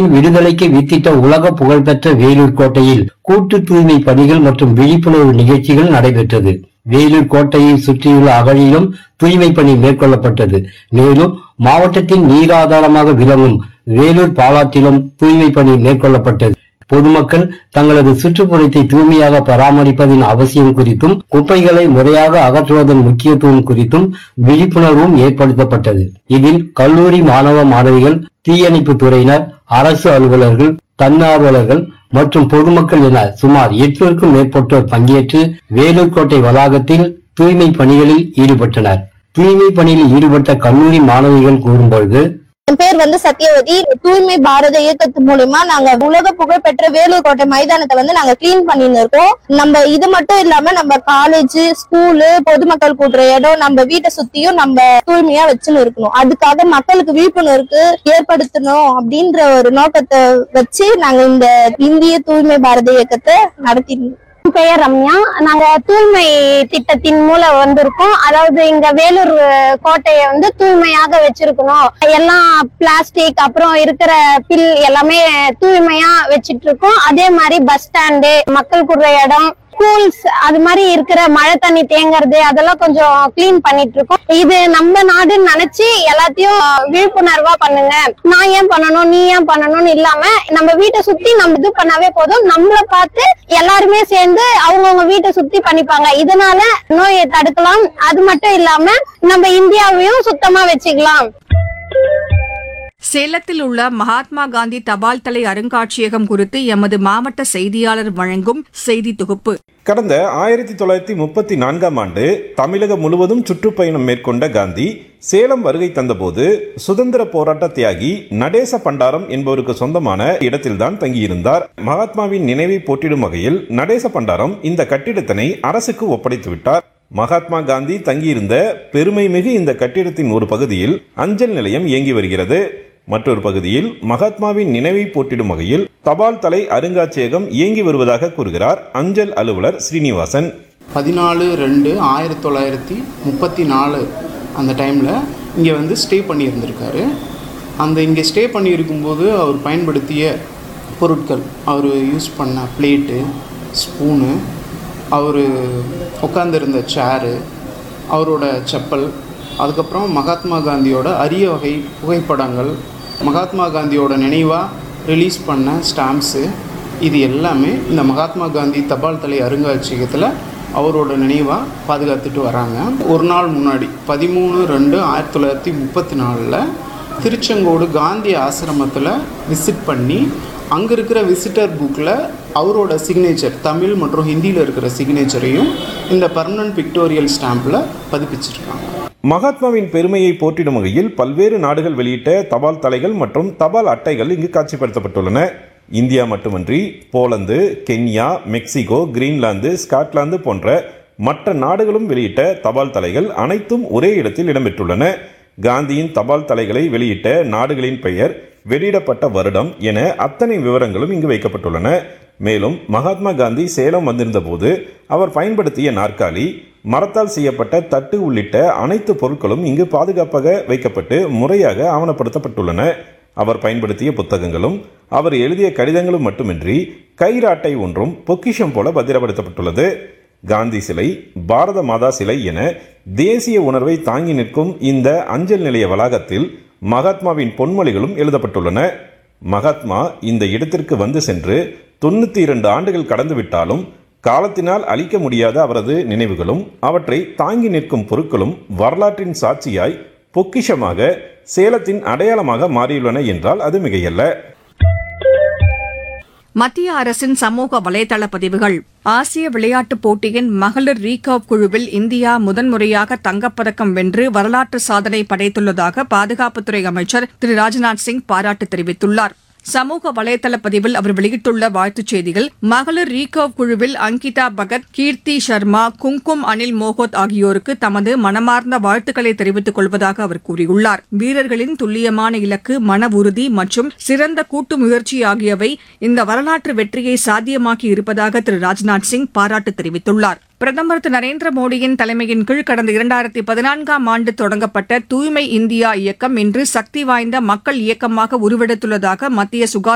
தமிழகத்தின் விடுதலைக்கு வித்திட்ட உலக புகழ்பெற்ற வேலூர் கோட்டையில் கூட்டு தூய்மை பணிகள் மற்றும் விழிப்புணர்வு நிகழ்ச்சிகள் நடைபெற்றது வேலூர் கோட்டையை சுற்றியுள்ள அகழியிலும் தூய்மை பணி மேற்கொள்ளப்பட்டது மேலும் மாவட்டத்தின் நீராதாரமாக விளங்கும் வேலூர் பாலாற்றிலும் தூய்மை பணி மேற்கொள்ளப்பட்டது பொதுமக்கள் தங்களது சுற்றுப்புறத்தை தூய்மையாக பராமரிப்பதின் அவசியம் குறித்தும் குப்பைகளை முறையாக அகற்றுவதன் முக்கியத்துவம் குறித்தும் விழிப்புணர்வும் ஏற்படுத்தப்பட்டது இதில் கல்லூரி மாணவ மாணவிகள் தீயணைப்பு துறையினர் அரசு அலுவலர்கள் தன்னார்வலர்கள் மற்றும் பொதுமக்கள் என சுமார் எட்நூறுக்கும் மேற்பட்டோர் பங்கேற்று வேலூர் கோட்டை வளாகத்தில் தூய்மை பணிகளில் ஈடுபட்டனர் தூய்மை பணியில் ஈடுபட்ட கல்லூரி மாணவிகள் கூறும்பொழுது என் பேர் வந்து சத்யவதி தூய்மை பாரத இயக்கத்து மூலியமா நாங்க உலக புகழ்பெற்ற வேலூர் கோட்டை மைதானத்தை வந்து நாங்க கிளீன் பண்ணின்னு இருக்கோம் நம்ம இது மட்டும் இல்லாம நம்ம காலேஜ் ஸ்கூலு பொதுமக்கள் கூட்டுற இடம் நம்ம வீட்டை சுத்தியும் நம்ம தூய்மையா வச்சுன்னு இருக்கணும் அதுக்காக மக்களுக்கு விழிப்புணர்வு ஏற்படுத்தணும் அப்படின்ற ஒரு நோக்கத்தை வச்சு நாங்க இந்த இந்திய தூய்மை பாரத இயக்கத்தை நடத்தினோம் என் பெயர் ரம்யா நாங்க தூய்மை திட்டத்தின் மூலம் வந்திருக்கோம் அதாவது இங்க வேலூர் கோட்டையை வந்து தூய்மையாக வச்சிருக்கணும் எல்லாம் பிளாஸ்டிக் அப்புறம் இருக்கிற பில் எல்லாமே தூய்மையா வச்சிட்டு இருக்கோம் அதே மாதிரி பஸ் ஸ்டாண்டு மக்கள் கூடுற இடம் ஸ்கூல்ஸ் அது மாதிரி இருக்கிற மழை தண்ணி தேங்குறது அதெல்லாம் கொஞ்சம் க்ளீன் பண்ணிட்டு இருக்கோம் இது நம்ம நாடுன்னு நினைச்சு எல்லாத்தையும் விழிப்புணர்வா பண்ணுங்க நான் ஏன் பண்ணணும் நீ ஏன் பண்ணணும்னு இல்லாம நம்ம வீட்டை சுத்தி நம்ம இது பண்ணாவே போதும் நம்மள பார்த்து எல்லாருமே சேர்ந்து அவங்கவுங்க வீட்டை சுத்தி பண்ணிப்பாங்க இதனால நோயை தடுக்கலாம் அது மட்டும் இல்லாம நம்ம இந்தியாவையும் சுத்தமா வச்சுக்கலாம் சேலத்தில் உள்ள மகாத்மா காந்தி தபால் தலை அருங்காட்சியகம் குறித்து எமது மாவட்ட செய்தியாளர் வழங்கும் செய்தி தொகுப்பு கடந்த ஆயிரத்தி தொள்ளாயிரத்தி முப்பத்தி நான்காம் ஆண்டு தமிழகம் முழுவதும் சுற்றுப்பயணம் மேற்கொண்ட காந்தி சேலம் வருகை தந்தபோது சுதந்திர போராட்ட தியாகி நடேச பண்டாரம் என்பவருக்கு சொந்தமான இடத்தில்தான் தங்கியிருந்தார் மகாத்மாவின் நினைவை போற்றிடும் வகையில் நடேச பண்டாரம் இந்த கட்டிடத்தினை அரசுக்கு ஒப்படைத்து விட்டார் மகாத்மா காந்தி தங்கியிருந்த பெருமைமிகு இந்த கட்டிடத்தின் ஒரு பகுதியில் அஞ்சல் நிலையம் இயங்கி வருகிறது மற்றொரு பகுதியில் மகாத்மாவின் நினைவை போற்றிடும் வகையில் தபால் தலை அருங்காட்சியகம் இயங்கி வருவதாக கூறுகிறார் அஞ்சல் அலுவலர் ஸ்ரீனிவாசன் பதினாலு ரெண்டு ஆயிரத்தி தொள்ளாயிரத்தி முப்பத்தி நாலு அந்த டைமில் இங்கே வந்து ஸ்டே பண்ணியிருந்திருக்காரு அந்த இங்கே ஸ்டே பண்ணியிருக்கும்போது அவர் பயன்படுத்திய பொருட்கள் அவர் யூஸ் பண்ண பிளேட்டு ஸ்பூனு அவர் உட்காந்துருந்த சேரு அவரோட செப்பல் அதுக்கப்புறம் மகாத்மா காந்தியோட அரிய வகை புகைப்படங்கள் மகாத்மா காந்தியோட நினைவாக ரிலீஸ் பண்ண ஸ்டாம்ப்ஸு இது எல்லாமே இந்த மகாத்மா காந்தி தபால் தலை அருங்காட்சியகத்தில் அவரோட நினைவாக பாதுகாத்துட்டு வராங்க ஒரு நாள் முன்னாடி பதிமூணு ரெண்டு ஆயிரத்தி தொள்ளாயிரத்தி முப்பத்தி நாலில் திருச்செங்கோடு காந்தி ஆசிரமத்தில் விசிட் பண்ணி அங்கே இருக்கிற விசிட்டர் புக்கில் அவரோட சிக்னேச்சர் தமிழ் மற்றும் ஹிந்தியில் இருக்கிற சிக்னேச்சரையும் இந்த பர்மனன்ட் பிக்டோரியல் ஸ்டாம்பில் பதிப்பிச்சிருக்காங்க மகாத்மாவின் பெருமையை போற்றிடும் வகையில் பல்வேறு நாடுகள் வெளியிட்ட தபால் தலைகள் மற்றும் தபால் அட்டைகள் இங்கு காட்சிப்படுத்தப்பட்டுள்ளன இந்தியா மட்டுமன்றி Poland Kenya Mexico Greenland Scotland போன்ற மற்ற நாடுகளும் வெளியிட்ட தபால் தலைகள் அனைத்தும் ஒரே இடத்தில் இடம்பெற்றுள்ளன காந்தியின் தபால் தலைகளை வெளியிட்ட நாடுகளின் பெயர் வெளியிடப்பட்ட வருடம் என அத்தனை விவரங்களும் இங்கு வைக்கப்பட்டுள்ளன மேலும் மகாத்மா காந்தி சேலம் வந்திருந்த போது அவர் பயன்படுத்திய நாற்காலி மரத்தால் செய்யப்பட்ட தட்டு உள்ளிட்ட அனைத்து பொருட்களும் இங்கு பாதுகாப்பாக வைக்கப்பட்டு முறையாக ஆவணப்படுத்தப்பட்டுள்ளன அவர் பயன்படுத்திய புத்தகங்களும் அவர் எழுதிய கடிதங்களும் மட்டுமின்றி கைராட்டை ஒன்றும் பொக்கிஷம் போல பத்திரப்படுத்தப்பட்டுள்ளது காந்தி சிலை பாரத மாதா சிலை என தேசிய உணர்வை தாங்கி நிற்கும் இந்த அஞ்சல் நிலைய வளாகத்தில் மகாத்மாவின் பொன்மொழிகளும் எழுதப்பட்டுள்ளன மகாத்மா இந்த இடத்திற்கு வந்து சென்று தொண்ணூத்தி இரண்டு ஆண்டுகள் கடந்துவிட்டாலும் காலத்தினால் அழிக்க முடியாத அவரது நினைவுகளும் அவற்றை தாங்கி நிற்கும் பொருட்களும் வரலாற்றின் சாட்சியாய் பொக்கிஷமாக சேலத்தின் அடையாளமாக மாறியுள்ளன என்றால் அது மிகையல்ல மத்திய அரசின் சமூக வலைதள பதிவுகள் ஆசிய விளையாட்டுப் போட்டியின் மகளிர் ரீகர்வ் குழுவில் இந்தியா முதன்முறையாக தங்கப்பதக்கம் வென்று வரலாற்று சாதனை படைத்துள்ளதாக பாதுகாப்புத்துறை அமைச்சர் திரு ராஜ்நாத் சிங் பாராட்டு தெரிவித்துள்ளார் சமூக வலைதள பதிவில் அவர் வெளியிட்டுள்ள வாழ்த்துச் செய்தியில் மகளிர் ரீகர்வ் குழுவில் அங்கிதா பகத் கீர்த்தி சர்மா குங்கும் அனில் மோகோத் ஆகியோருக்கு தமது மனமார்ந்த வாழ்த்துக்களை தெரிவித்துக் கொள்வதாக அவர் கூறியுள்ளார் வீரர்களின் துல்லியமான இலக்கு மன உறுதி மற்றும் சிறந்த கூட்டு முயற்சி ஆகியவை இந்த வரலாற்று வெற்றியை சாத்தியமாக்கி இருப்பதாக திரு ராஜ்நாத் சிங் பாராட்டு தெரிவித்துள்ளார் பிரதமர் திரு நரேந்திர மோடியின் தலைமையின் கீழ் கடந்த இரண்டாயிரத்தி பதினான்காம் ஆண்டு தொடங்கப்பட்ட தூய்மை இந்தியா இயக்கம் இன்று சக்தி வாய்ந்த மக்கள் இயக்கமாக உருவெடுத்துள்ளதாக மத்திய சுகாதார